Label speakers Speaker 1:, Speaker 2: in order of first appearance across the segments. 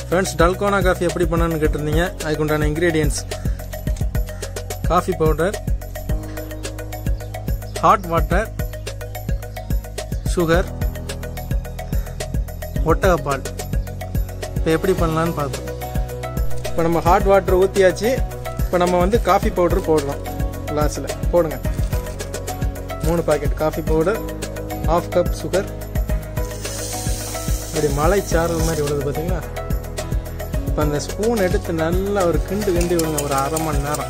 Speaker 1: friends dalgona coffee எப்படி பண்ணணும்னு கேட்டிருந்தீங்க அதுக்கு உண்டான ingredients coffee powder hot water sugar ஒட்டகப்பால் இப்போ எப்படி பண்ணலான்னு பார்த்தோம் இப்போ நம்ம ஹாட் வாட்டர் ஊற்றியாச்சு இப்போ நம்ம வந்து காஃபி பவுடர் போடுறோம் கிளாஸில் போடுங்க மூணு packet coffee powder half cup sugar அப்படி மலை சாரல் மாதிரி விழுது பார்த்தீங்களா இப்போ அந்த ஸ்பூன் எடுத்து நல்லா ஒரு கிண்டு கிண்டி விடுங்க ஒரு அரை மணி நேரம்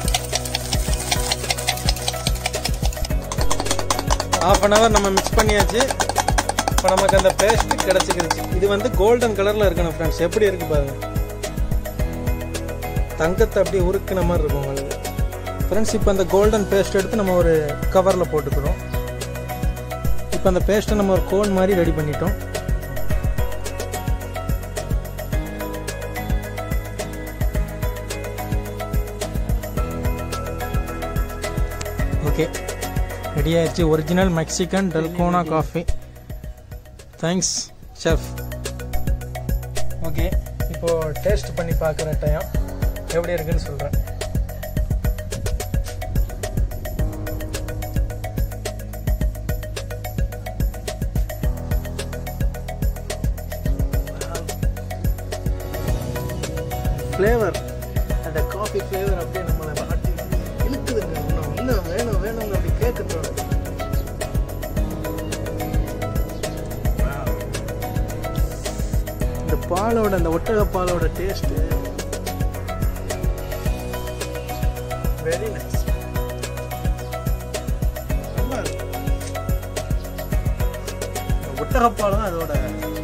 Speaker 1: ஹாஃப் அன் ஹவர் நம்ம மிக்ஸ் பண்ணியாச்சு இப்போ நமக்கு அந்த பேஸ்ட் கிடச்சிக்கிருச்சு இது வந்து கோல்டன் கலரில் இருக்கணும் ஃப்ரெண்ட்ஸ் எப்படி இருக்கு பாருங்க தங்கத்தை அப்படியே உருக்குன மாதிரி இருக்கும் உங்களுக்கு ஃப்ரெண்ட்ஸ் இப்போ அந்த கோல்டன் பேஸ்ட் எடுத்து நம்ம ஒரு கவரில் போட்டுக்கிறோம் இப்போ அந்த பேஸ்ட்டை நம்ம ஒரு கோன் மாதிரி ரெடி பண்ணிட்டோம் ஓகே ரெடி ஆயிடுச்சு original Mexican dalgona coffee thanks chef okay இப்போ டேஸ்ட் பண்ணி பார்க்குற டைம் எப்படி இருக்குன்னு சொல்கிறேன் ஃப்ளேவர் அந்த காஃபி ஃப்ளேவர் அப்படியே நம்மளை மாட்டி இழுக்குதுங்க இன்னும் இன்னும் வேணும் வேணும்னு அப்படி கேட்க தோணுது இந்த பாலோட அந்த ஒட்டக பாலோட டேஸ்ட் வெரி நைஸ் நல்லா இருக்கு ஒட்டகப்பால் தான் அதோட